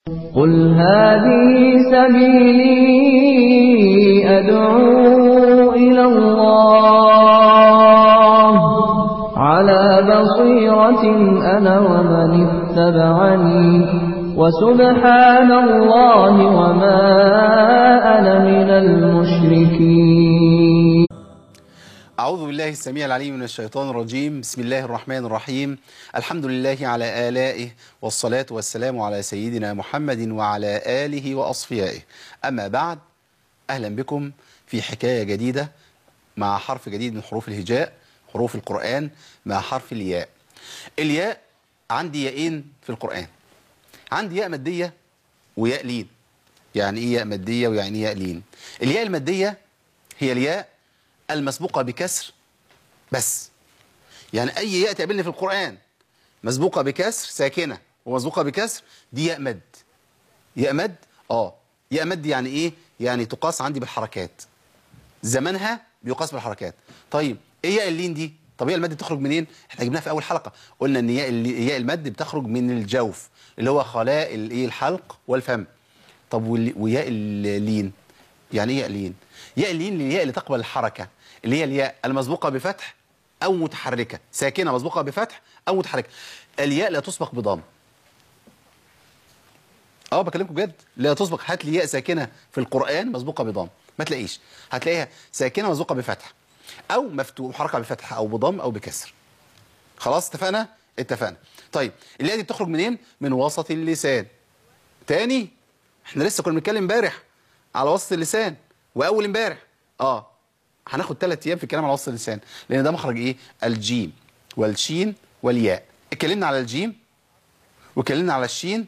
قل هذه سبيلي أدعو إلى الله على بصيرة أنا ومن اتبعني وسبحان الله وما أنا من المشركين أعوذ بالله السميع العليم من الشيطان الرجيم بسم الله الرحمن الرحيم الحمد لله على آلائه والصلاة والسلام على سيدنا محمد وعلى آله وأصفيائه أما بعد أهلا بكم في حكاية جديدة مع حرف جديد من حروف الهجاء حروف القرآن مع حرف الياء الياء عندي ياءين في القرآن عندي ياء مادية وياء لين يعني إيه ياء مادية ويعني إيه ياء لين الياء المادية هي الياء المسبوقة بكسر بس يعني أي ياء تقابلني في القرآن مسبوقة بكسر ساكنة ومسبوقة بكسر دي ياء مد ياء مد اه ياء مد يعني ايه يعني تقاس عندي بالحركات زمنها بيقاس بالحركات طيب ايه ياء اللين دي طب ياء المد بتخرج منين احنا جبناها في اول حلقة قلنا ان ياء الل- ياء المد بتخرج من الجوف اللي هو خلاء الايه الحلق والفم طب وال- وياء اللين يعني ايه ياء لين ياء اللين الياء اللي تقبل الحركة اللي هي الياء المسبوقة بفتح او متحركة ساكنة مسبوقة بفتح او متحركة الياء لا تسبق بضم اه بكلمكم بجد لا تسبق هات لي ياء ساكنه في القران مسبوقه بضم ما تلاقيش هتلاقيها ساكنه مسبوقه بفتح او مفتوح محركه بفتح او بضم او بكسر خلاص اتفقنا اتفقنا طيب الياء دي بتخرج منين من وسط اللسان تاني احنا لسه كنا بنتكلم امبارح على وسط اللسان واول امبارح اه هناخد ثلاث ايام في الكلام على وسط اللسان لان ده مخرج ايه الجيم والشين والياء اتكلمنا على الجيم واتكلمنا على الشين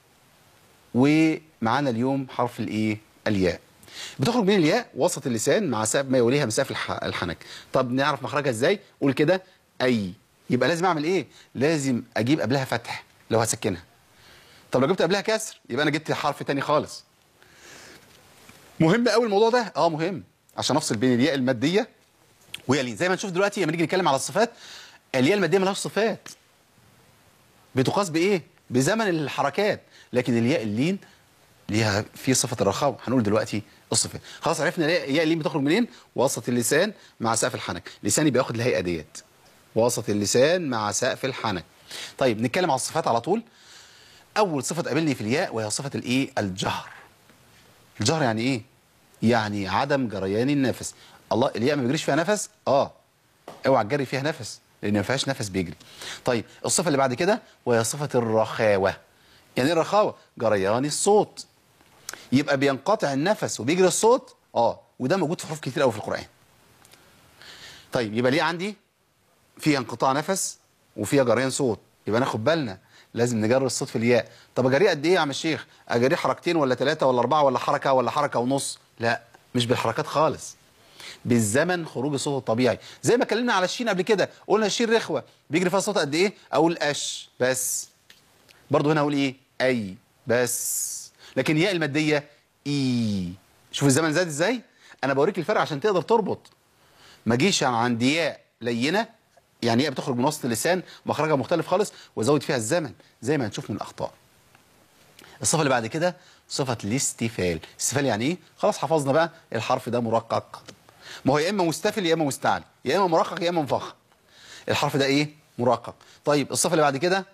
ومعانا اليوم حرف الايه الياء بتخرج من الياء وسط اللسان مع سقف ما يوليها مسافه الح- الحنك طب نعرف مخرجها ازاي قول كده اي يبقى لازم اعمل ايه لازم اجيب قبلها فتح لو هسكنها طب لو جبت قبلها كسر يبقى انا جبت حرف تاني خالص مهم قوي الموضوع ده اه مهم عشان افصل بين الياء الماديه وياء اللين زي ما نشوف دلوقتي لما نيجي نتكلم على الصفات الياء الماديه ملهاش صفات بتقاس بايه بزمن الحركات لكن الياء اللين ليها في صفه الرخاوه هنقول دلوقتي الصفات خلاص عرفنا الياء الياء اللين بتخرج منين وسط اللسان مع سقف الحنك لساني بياخد الهيئه ديت وسط اللسان مع سقف الحنك طيب نتكلم على الصفات على طول اول صفه تقابلني في الياء وهي صفه الايه الجهر الجهر يعني ايه يعني عدم جريان النفس الله الياء ما بيجريش فيها نفس اه اوعى تجري فيها نفس لان ما فيهاش نفس بيجري طيب الصفه اللي بعد كده وهي صفه الرخاوه يعني ايه الرخاوه جريان الصوت يبقى بينقطع النفس وبيجري الصوت اه وده موجود في حروف كتير قوي في القران طيب يبقى ليه عندي فيها انقطاع نفس وفيها جريان صوت يبقى ناخد بالنا لازم نجري الصوت في الياء طب اجريه قد ايه يا عم الشيخ اجريه حركتين ولا ثلاثه ولا اربعه ولا حركه ولا حركه ونص لا مش بالحركات خالص بالزمن خروج الصوت الطبيعي زي ما اتكلمنا على الشين قبل كده قلنا الشين رخوه بيجري فيها صوت قد ايه اقول اش بس برضه هنا اقول ايه اي بس لكن ياء الماديه اي شوف الزمن زاد ازاي انا بوريك الفرق عشان تقدر تربط ما جيش عند ياء لينه يعني ياء بتخرج من وسط اللسان مخرجها مختلف خالص وازود فيها الزمن زي ما هنشوف من الاخطاء الصفه اللي بعد كده صفه الاستفال الاستفال يعني ايه خلاص حفظنا بقى الحرف ده مرقق ما هو يا اما مستفل يا اما مستعلي يا اما مرقق يا اما مفخم الحرف ده ايه مرقق طيب الصفه اللي بعد كده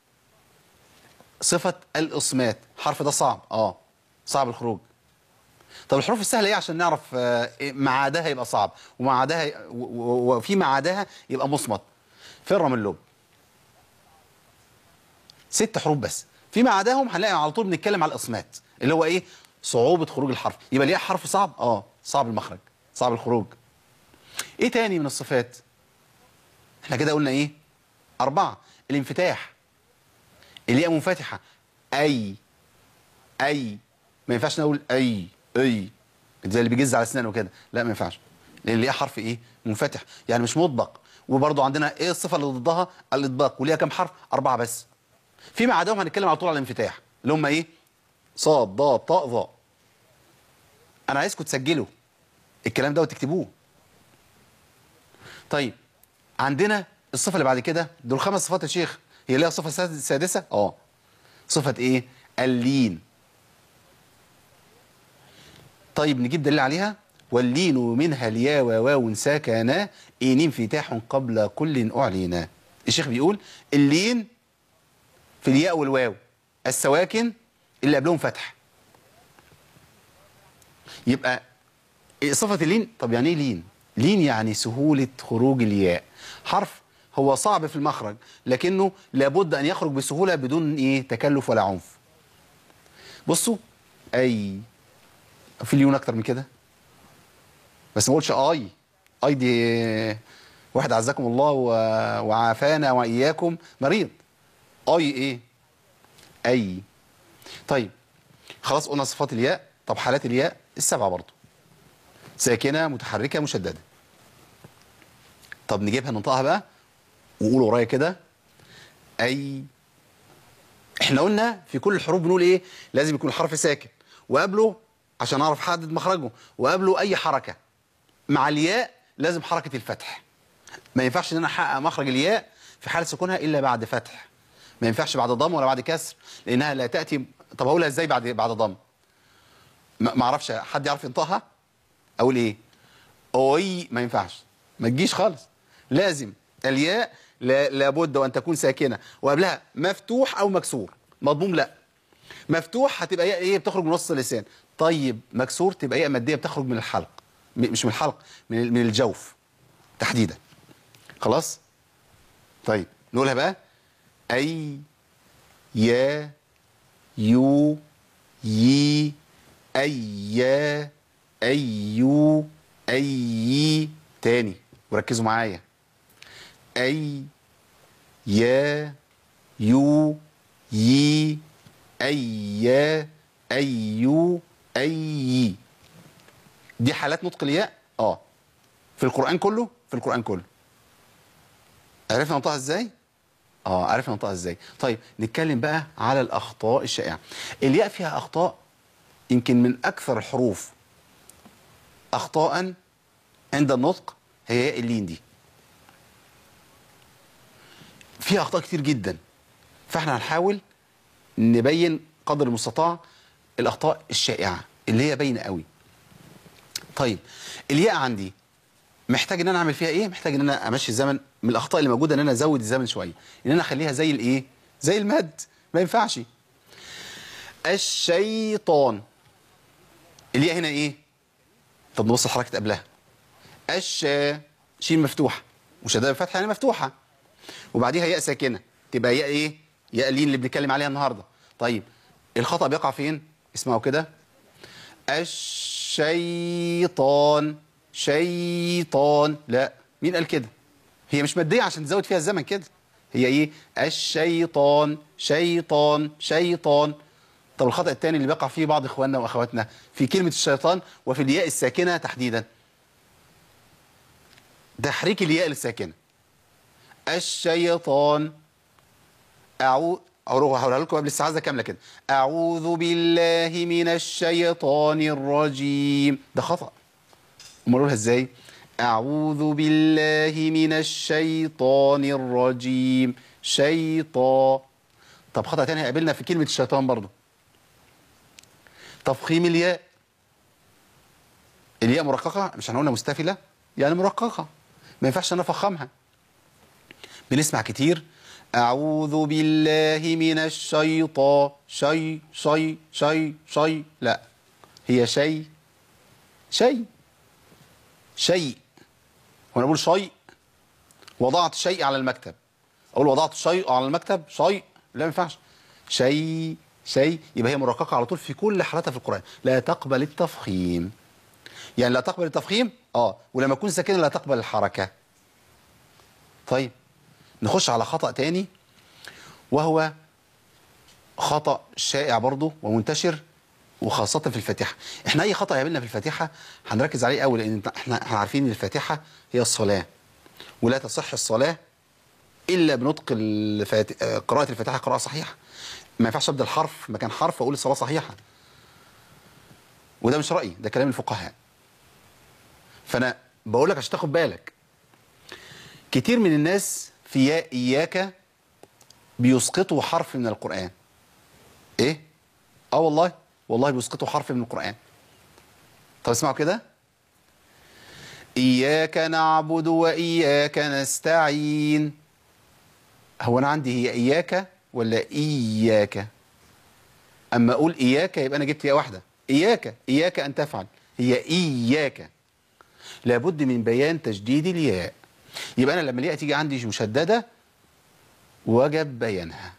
صفه الاصمات الحرف ده صعب اه صعب الخروج طب الحروف السهله ايه عشان نعرف آه، إيه ما عداها يبقى صعب وما عداها و- و- وفي ما عداها يبقى مصمت فر من اللب ست حروف بس فيما عداهم هنلاقي على طول بنتكلم على الاصمات اللي هو ايه صعوبه خروج الحرف يبقى ليه حرف صعب اه صعب المخرج صعب الخروج ايه تاني من الصفات احنا كده قلنا ايه اربعه الانفتاح الياء منفتحه اي اي ما ينفعش نقول اي اي زي اللي بيجز على اسنانه كده لا ما ينفعش لان ليها حرف ايه منفتح يعني مش مطبق وبرضه عندنا ايه الصفه اللي ضدها الاطباق وليها كام حرف اربعه بس فيما عداهم هنتكلم على طول على الانفتاح اللي هم ايه صاد ضاد طاء ظاء انا عايزكم تسجلوا الكلام ده وتكتبوه طيب عندنا الصفه اللي بعد كده دول خمس صفات يا شيخ هي ليها صفه ساد- سادسه اه صفه ايه اللين طيب نجيب دليل عليها واللين منها الياء وواو ساكنا إن انفتاح قبل كل أعلنا الشيخ بيقول اللين في الياء والواو السواكن اللي قبلهم فتح يبقى صفة اللين طب يعني ايه لين لين يعني سهولة خروج الياء حرف هو صعب في المخرج لكنه لابد أن يخرج بسهولة بدون إيه تكلف ولا عنف بصوا أي في ليون أكتر من كده بس ما قولش أي أي دي واحد عزكم الله و- وعافانا وإياكم مريض أي إيه أي طيب خلاص قلنا صفات الياء طب حالات الياء السبعة برضو ساكنة متحركة مشددة طب نجيبها ننطقها بقى وقول ورايا كده أي احنا قلنا في كل الحروف بنقول ايه لازم يكون الحرف ساكن وقبله عشان اعرف احدد مخرجه وقبله اي حركة مع الياء لازم حركة الفتح ما ينفعش ان انا احقق مخرج الياء في حال سكونها الا بعد فتح ما ينفعش بعد ضم ولا بعد كسر لانها لا تاتي طب هقولها ازاي بعد بعد ضم ما ما اعرفش حد يعرف ينطقها اقول ايه اوي ما ينفعش ما تجيش خالص لازم الياء لا لابد وان تكون ساكنه وقبلها مفتوح او مكسور مضموم لا مفتوح هتبقى ياء ايه بتخرج من نص اللسان طيب مكسور تبقى ياء ماديه بتخرج من الحلق م- مش من الحلق من ال- من الجوف تحديدا خلاص طيب نقولها بقى اي يا يو يي أي أيو أي تاني وركزوا معايا أي يا يو يي أي أيو أي دي حالات نطق الياء اه في القرآن كله في القرآن كله عرفنا ننطقها ازاي؟ اه عرفنا ننطقها ازاي طيب نتكلم بقى على الاخطاء الشائعه الياء فيها اخطاء يمكن من اكثر الحروف اخطاء عند النطق هي ياء اللين دي فيها اخطاء كتير جدا فاحنا هنحاول نبين قدر المستطاع الاخطاء الشائعه اللي هي باينه قوي طيب الياء عندي محتاج ان انا اعمل فيها ايه محتاج ان انا امشي الزمن من الاخطاء اللي موجوده ان انا ازود الزمن شويه ان انا اخليها زي الايه زي المد ما ينفعش الشيطان الياء هنا ايه طب نبص الحركه قبلها الش شين مفتوحه وشدائد الفتحه يعني مفتوحه وبعديها ياء ساكنه تبقى ياء ايه ياء لين اللي بنتكلم عليها النهارده طيب الخطا بيقع فين اسمعوا كده الشيطان شيطان لا مين قال كده هي مش ماديه عشان تزود فيها الزمن كده هي ايه الشيطان شيطان شيطان طب الخطا الثاني اللي بيقع فيه بعض اخواننا واخواتنا في كلمه الشيطان وفي الياء الساكنه تحديدا تحريك الياء الساكنه الشيطان أعوذ هقولها لكم قبل الاستعاذة كاملة كده أعوذ بالله من الشيطان الرجيم ده خطأ أمال أقولها إزاي أعوذ بالله من الشيطان الرجيم شيطان طب خطأ تاني هيقابلنا في كلمة الشيطان برضو تفخيم الياء الياء مرققة مش هنقولها مستفلة يعني مرققة ما ينفعش أنا أفخمها بنسمع كتير أعوذ بالله من الشيطان شي شي شي شي لا هي شيء شيء شيء وانا بقول شيء وضعت شيء على المكتب اقول وضعت شيء على المكتب شيء لا ما ينفعش شيء شيء يبقى هي مرققه على طول في كل حالاتها في القران لا تقبل التفخيم يعني لا تقبل التفخيم اه ولما تكون ساكنه لا تقبل الحركه طيب نخش على خطأ تاني وهو خطأ شائع برضه ومنتشر وخاصة في الفاتحة احنا اي خطأ يقابلنا في الفاتحة هنركز عليه قوي لان احنا احنا عارفين ان الفاتحة هي الصلاة ولا تصح الصلاة الا بنطق الفات... قراءة الفاتحة قراءة صحيحة ما ينفعش ابدا الحرف مكان حرف اقول الصلاة صحيحة وده مش رأيي ده كلام الفقهاء فانا بقول لك عشان تاخد بالك كتير من الناس في يا إياك بيسقطوا حرف من القرآن إيه؟ اه والله والله بيسقطوا حرف من القرآن طب اسمعوا كده إياك نعبد وإياك نستعين هو أنا عندي هي إياك ولا إياك أما أقول إياك يبقى أنا جبت يا واحدة إياك إياك أن تفعل هي إياك لابد من بيان تجديد الياء يبقى أنا لما الياء تيجي عندي مشددة وجب بيانها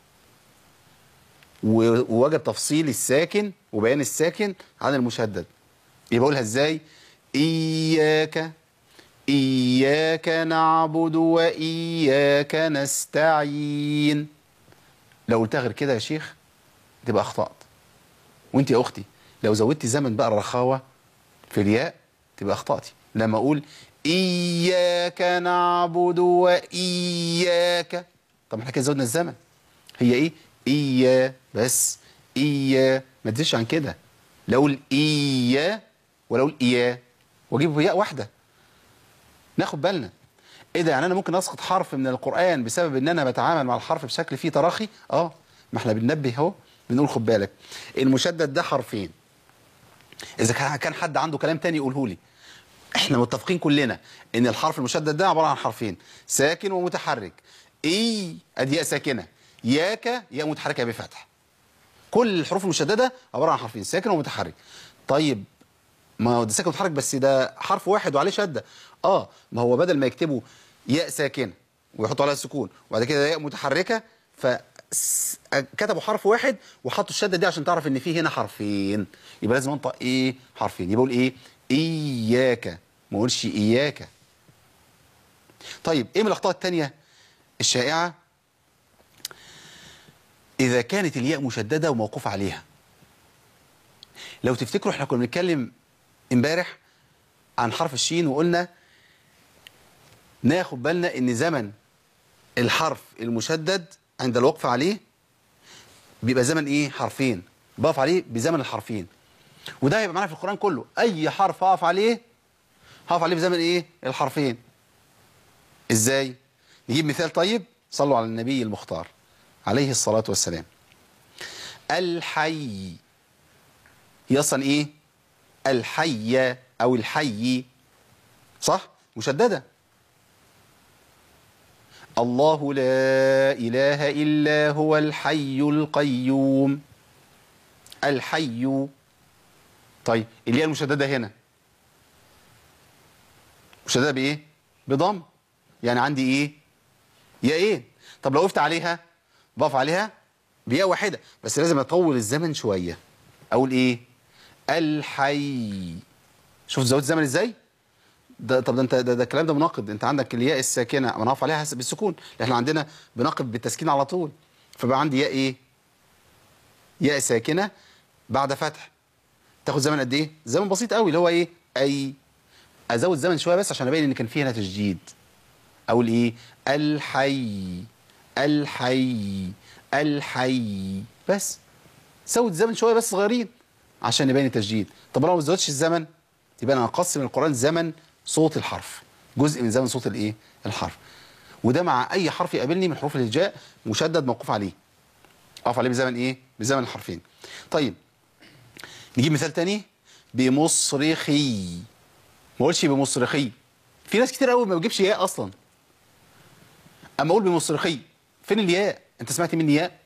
و- ووجب تفصيل الساكن وبيان الساكن عن المشدد يبقى اقولها ازاي اياك اياك نعبد واياك نستعين لو قلتها غير كده يا شيخ تبقى اخطات وانت يا اختي لو زودتي زمن بقى الرخاوه في الياء تبقى اخطاتي لما اقول اياك نعبد واياك طب احنا كده زودنا الزمن هي ايه ايا بس ايا ما تزيدش عن كده لا اقول ايا ولا اقول ايا واجيب ياء واحده ناخد بالنا ايه ده يعني انا ممكن اسقط حرف من القران بسبب ان انا بتعامل مع الحرف بشكل فيه تراخي اه ما احنا بننبه اهو بنقول خد بالك المشدد ده حرفين اذا كان كان حد عنده كلام تاني يقوله لي احنا متفقين كلنا ان الحرف المشدد ده عباره عن حرفين ساكن ومتحرك اي ادي ياء ساكنه ياك ياء متحركه بفتح كل الحروف المشدده عباره عن حرفين ساكن ومتحرك طيب ما هو ده ساكن ومتحرك بس ده حرف واحد وعليه شده اه ما هو بدل ما يكتبوا ياء ساكنه ويحطوا عليها السكون وبعد كده ياء متحركه فكتبوا حرف واحد وحطوا الشده دي عشان تعرف ان في هنا حرفين يبقى لازم انطق ايه حرفين يبقى اقول ايه اياك ما اقولش اياك طيب ايه من الاخطاء الثانيه الشائعه اذا كانت الياء مشدده وموقوف عليها لو تفتكروا احنا كنا بنتكلم امبارح عن حرف الشين وقلنا ناخد بالنا ان زمن الحرف المشدد عند الوقف عليه بيبقى زمن ايه حرفين بقف عليه بزمن الحرفين وده هيبقى معانا في القرآن كله اي حرف اقف عليه هقف عليه بزمن ايه الحرفين ازاي نجيب مثال طيب صلوا على النبي المختار عليه الصلاة والسلام الحي هي اصلا ايه الحية او الحي صح مشددة الله لا إله إلا هو الحي القيوم الحي طيب الياء المشددة هنا مشددة بإيه؟ بضم يعني عندي إيه؟ ياء إيه؟ طب لو وقفت عليها بقف عليها بياء واحدة بس لازم أطول الزمن شوية أقول إيه؟ الحي شوف زودت الزمن إزاي؟ ده طب ده انت ده, ده الكلام ده مناقض انت عندك الياء الساكنه انا هقف عليها بالسكون احنا عندنا بنقف بالتسكين على طول فبقى عندي ياء ايه ياء ساكنه بعد فتح تاخد زمن قد ايه زمن بسيط قوي اللي هو ايه اي ازود زمن شويه بس عشان ابين ان كان فيه هنا تشديد اقول ايه الحي الحي الحي بس زود زمن شويه بس صغيرين عشان يبين التشديد طب لو ما زودتش الزمن يبقى انا اقسم القران زمن صوت الحرف جزء من زمن صوت الايه الحرف وده مع اي حرف يقابلني من حروف الهجاء مشدد موقوف عليه اقف عليه بزمن ايه بزمن الحرفين طيب نجيب مثال تاني بمصرخي ما اقولش بمصرخي في ناس كتير قوي ما بتجيبش ياء اصلا اما اقول بمصرخي فين الياء انت سمعت مني ياء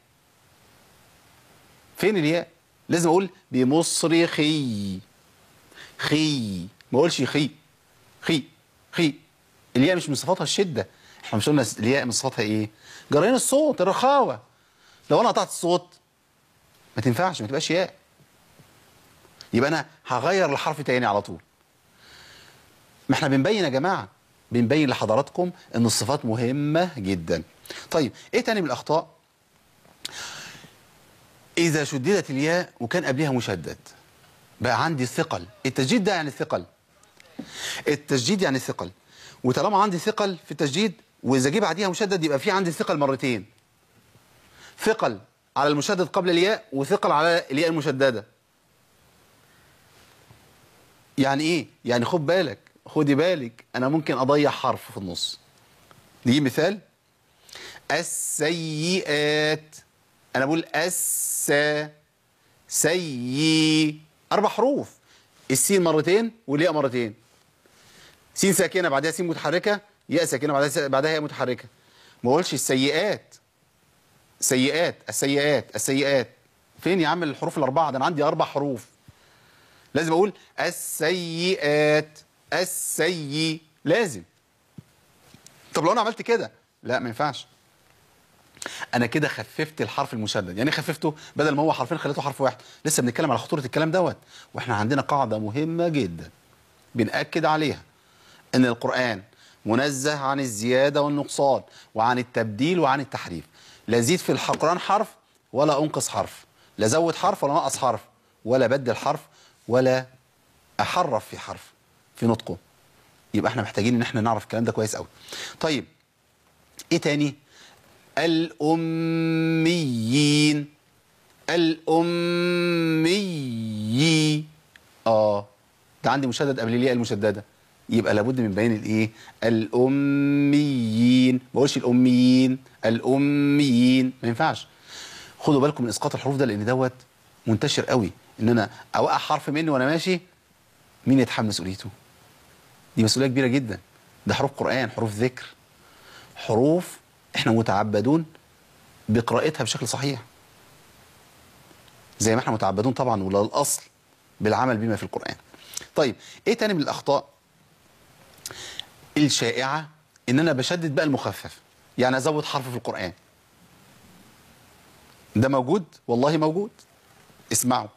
فين الياء لازم اقول بمصرخي خي ما اقولش خي خي خي الياء مش من صفاتها الشده احنا مش قلنا الياء من صفاتها ايه جريان الصوت الرخاوه لو انا قطعت الصوت ما تنفعش ما تبقاش ياء يبقى انا هغير الحرف تاني على طول ما احنا بنبين يا جماعه بنبين لحضراتكم ان الصفات مهمه جدا طيب ايه تاني من الاخطاء اذا شددت الياء وكان قبلها مشدد بقى عندي ثقل التجديد ده يعني ثقل التجديد يعني ثقل وطالما عندي ثقل في التجديد واذا جه بعديها مشدد يبقى في عندي ثقل مرتين ثقل على المشدد قبل الياء وثقل على الياء المشدده يعني ايه يعني خد بالك خدي بالك انا ممكن اضيع حرف في النص نجيب مثال السيئات انا بقول الس سي اربع حروف السين مرتين والياء مرتين سين ساكنه بعدها سين متحركه ياء ساكنه بعدها س- بعدها ياء متحركه ما اقولش السيئات سيئات السيئات السيئات فين يا عم الحروف الاربعه ده انا عندي اربع حروف لازم اقول السيئات السيء لازم طب لو انا عملت كده لا ما ينفعش انا كده خففت الحرف المشدد يعني إيه خففته بدل ما هو حرفين خليته حرف واحد لسه بنتكلم على خطوره الكلام دوت واحنا عندنا قاعده مهمه جدا بنأكد عليها ان القرآن منزه عن الزيادة والنقصان وعن التبديل وعن التحريف لا زيد في القرآن حرف ولا أنقص حرف لا زود حرف ولا نقص حرف ولا بدل حرف ولا أحرف في حرف في نطقه يبقى احنا محتاجين ان احنا نعرف الكلام ده كويس قوي طيب ايه تاني الأميين الأمي اه ده عندي مشدد قبل الياء المشدده يبقى لابد من بيان الايه الاميين ما بقولش الاميين الاميين ما ينفعش خدوا بالكم من اسقاط الحروف ده لان دوت منتشر قوي ان انا اوقع حرف مني وانا ماشي مين يتحمل مسؤوليته دي مسؤوليه كبيره جدا ده حروف قران حروف ذكر حروف احنا متعبدون بقراءتها بشكل صحيح زي ما احنا متعبدون طبعا ولا الاصل بالعمل بما في القرآن طيب ايه تاني من الاخطاء الشائعة ان انا بشدد بقى المخفف يعني ازود حرف في القرآن ده موجود والله موجود اسمعوا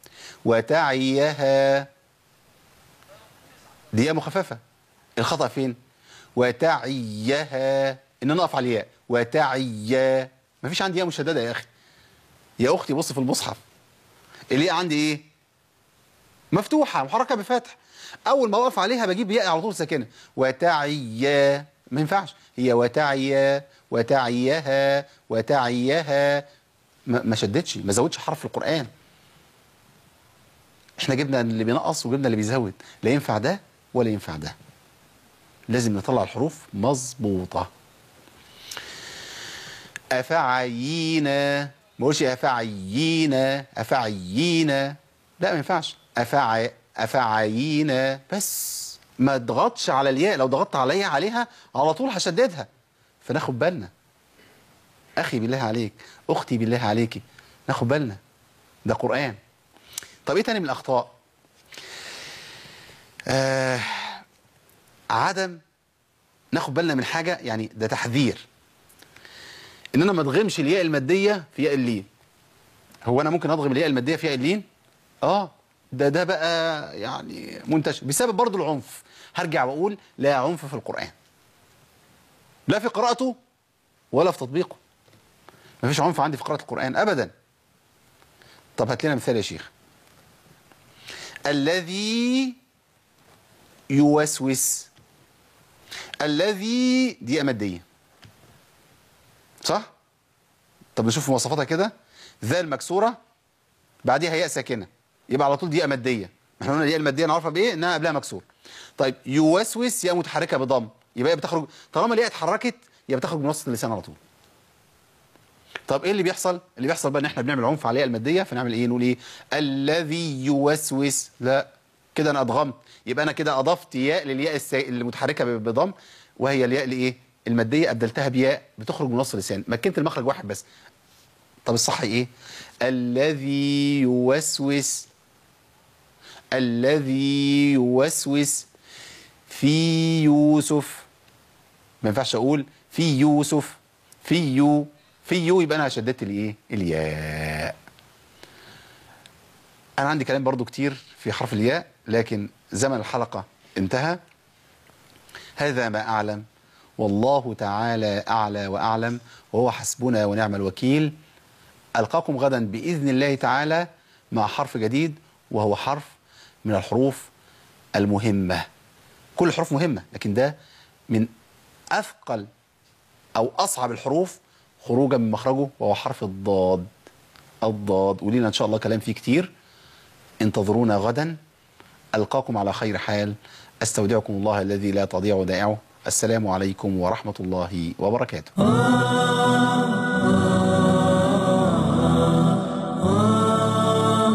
وتعيها دي ياء مخففة الخطأ فين وتعيها ان انا اقف على الياء وتعيا مفيش عندي ياء مشددة يا اخي يا اختي بص في المصحف الياء عندي ايه مفتوحة محركة بفتح أول ما أقف عليها بجيب ياء على طول ساكنة وتعيا ما ينفعش هي وتعيا وتعيها وتعيها ما ما شدتش ما زودش حرف في القرآن احنا جبنا اللي بينقص وجبنا اللي بيزود لا ينفع ده ولا ينفع ده لازم نطلع الحروف مظبوطة أفعينا ما بقولش أفعينا أفعينا لا ما ينفعش أفع أفعينا بس ما تضغطش على الياء لو ضغطت عليها عليها على طول هشددها فناخد بالنا أخي بالله عليك أختي بالله عليكي ناخد بالنا ده قرآن طب إيه تاني من الأخطاء آه عدم ناخد بالنا من حاجة يعني ده تحذير ان انا ما ادغمش الياء الماديه في ياء اللين هو انا ممكن ادغم الياء الماديه في ياء اللين اه ده ده بقى يعني منتشر بسبب برضو العنف هرجع واقول لا عنف في القران لا في قراءته ولا في تطبيقه ما فيش عنف عندي في قراءه القران ابدا طب هات لنا مثال يا شيخ الذي يوسوس الذي دي ماديه صح؟ طب نشوف مواصفاتها كده ذال مكسوره بعديها ياء ساكنه يبقى على طول دي ياء ماديه ما احنا قلنا الياء الماديه نعرفها بايه؟ انها قبلها مكسور طيب يوسوس ياء متحركه بضم يبقى هي بتخرج طالما الياء اتحركت يبقى بتخرج من وسط اللسان على طول طب ايه اللي بيحصل؟ اللي بيحصل بقى ان احنا بنعمل عنف على الياء الماديه فنعمل ايه؟ نقول ايه؟ الذي يوسوس لا كده انا ادغمت يبقى انا كده اضفت ياء للياء السا... المتحركه بضم وهي الياء الايه؟ الماديه ابدلتها بياء بتخرج من وسط اللسان مكنت المخرج واحد بس طب الصح ايه الذي يوسوس الذي يوسوس في يوسف ما ينفعش اقول في يوسف في يو في يو يبقى انا شددت الايه الياء انا عندي كلام برضو كتير في حرف الياء لكن زمن الحلقه انتهى هذا ما اعلم والله تعالى أعلى وأعلم وهو حسبنا ونعم الوكيل ألقاكم غدا بإذن الله تعالى مع حرف جديد وهو حرف من الحروف المهمة كل الحروف مهمة لكن ده من أثقل أو أصعب الحروف خروجا من مخرجه وهو حرف الضاد الضاد ولينا إن شاء الله كلام فيه كتير انتظرونا غدا ألقاكم على خير حال أستودعكم الله الذي لا تضيع ودائعه السلام عليكم ورحمة الله وبركاته